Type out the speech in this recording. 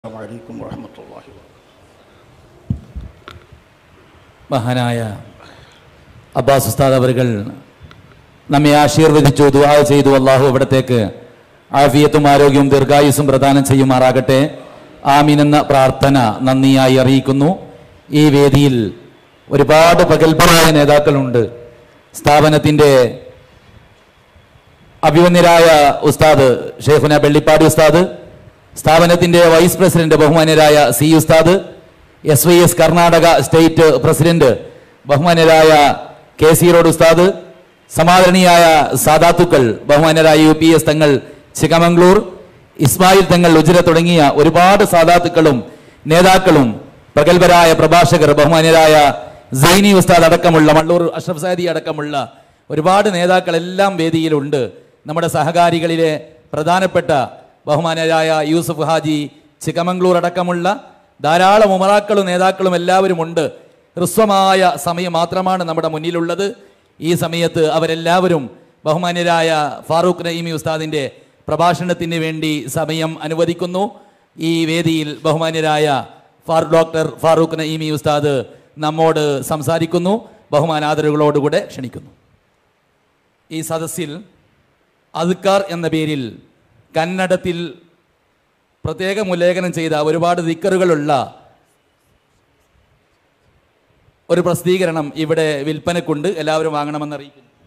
السلام عليكم ورحمة الله وبركاته മഹാനായ അബ്ബാസ് ഉസ്താദ് അവர்கள் നമ്മെ ആശീർവദിച്ചു ദുആ ചെയ്തു അള്ളാഹു അവിടത്തേക്ക് ആഫിയത്തും ആരോഗ്യവും ദീർഘായുസും പ്രദാനം ചെയ്യുമാറാകട്ടെ ആമീൻ എന്ന പ്രാർത്ഥന നന്ദിയായി അറിയിക്കുന്നു ഈ വേദിയിൽ ഒരുപാട് പ്രഗത്ഭരായ നേതാക്കളുണ്ട് സ്ഥാപനത്തിൻ്റെ അഭിമന്യരായ ഉസ്താദ് ഷെയ്ഖുന വെള്ളിപ്പാടി ഉസ്താദ് സ്ഥാപനത്തിന്റെ വൈസ് പ്രസിഡന്റ് ബഹുമാന്യരായ സി ഉസ്താദ് S Y S Karnataka state president ബഹുമാന്യരായ കെ സി റോഡ് ഉസ്താദ് സമാദരണീയായ സാദാത്തുക്കൾ ബഹുമാന്യരായ യു പി എസ് തങ്ങൾ ചിക്കമംഗ്ലൂർ ഇസ്മായിൽ തങ്ങൾ ഉജിര തുടങ്ങിയ ഒരുപാട് സാദാത്തുക്കളും നേതാക്കളും പ്രഗത്ഭരായ പ്രഭാഷകർ ബഹുമാന്യരായ സൈനി ഉസ്താദ് അടക്കമുള്ള മള്ളൂർ അഷ്റഫ് സാദി അടക്കമുള്ള ഒരുപാട് നേതാക്കളെല്ലാം വേദിയിലുണ്ട് നമ്മുടെ സഹകാരികളിലെ പ്രധാനപ്പെട്ട ബഹുമാനരായ യൂസുഫ് ഹാജി ചിക്കമംഗ്ലൂർ അടക്കമുള്ള ധാരാളം ഉമറാക്കളും നേതാക്കളും എല്ലാവരും ഉണ്ട് ഹ്രസ്വമായ സമയം മാത്രമാണ് നമ്മുടെ മുന്നിലുള്ളത് ഈ സമയത്ത് അവരെല്ലാവരും ബഹുമാന്യരായ ഫാറൂഖ് നഈമി ഉസ്താദിൻ്റെ പ്രഭാഷണത്തിന് വേണ്ടി സമയം അനുവദിക്കുന്നു ഈ വേദിയിൽ ബഹുമാന്യരായ ഫാർ ഡോക്ടർ ഫാറൂഖ് നഈമി ഉസ്താദ് നമ്മോട് സംസാരിക്കുന്നു ബഹുമാനാദരവുകളോടുകൂടെ ക്ഷണിക്കുന്നു ഈ സദസ്സിൽ അദ്ക്കാർ എന്ന പേരിൽ കന്നഡത്തിൽ പ്രത്യേകം ഉല്ലേഖനം ചെയ്ത ഒരുപാട് ദിക്കറുകളുള്ള ഒരു പ്രസിദ്ധീകരണം ഇവിടെ വിൽപ്പനക്കുണ്ട് എല്ലാവരും വാങ്ങണമെന്ന് അറിയിക്കുന്നു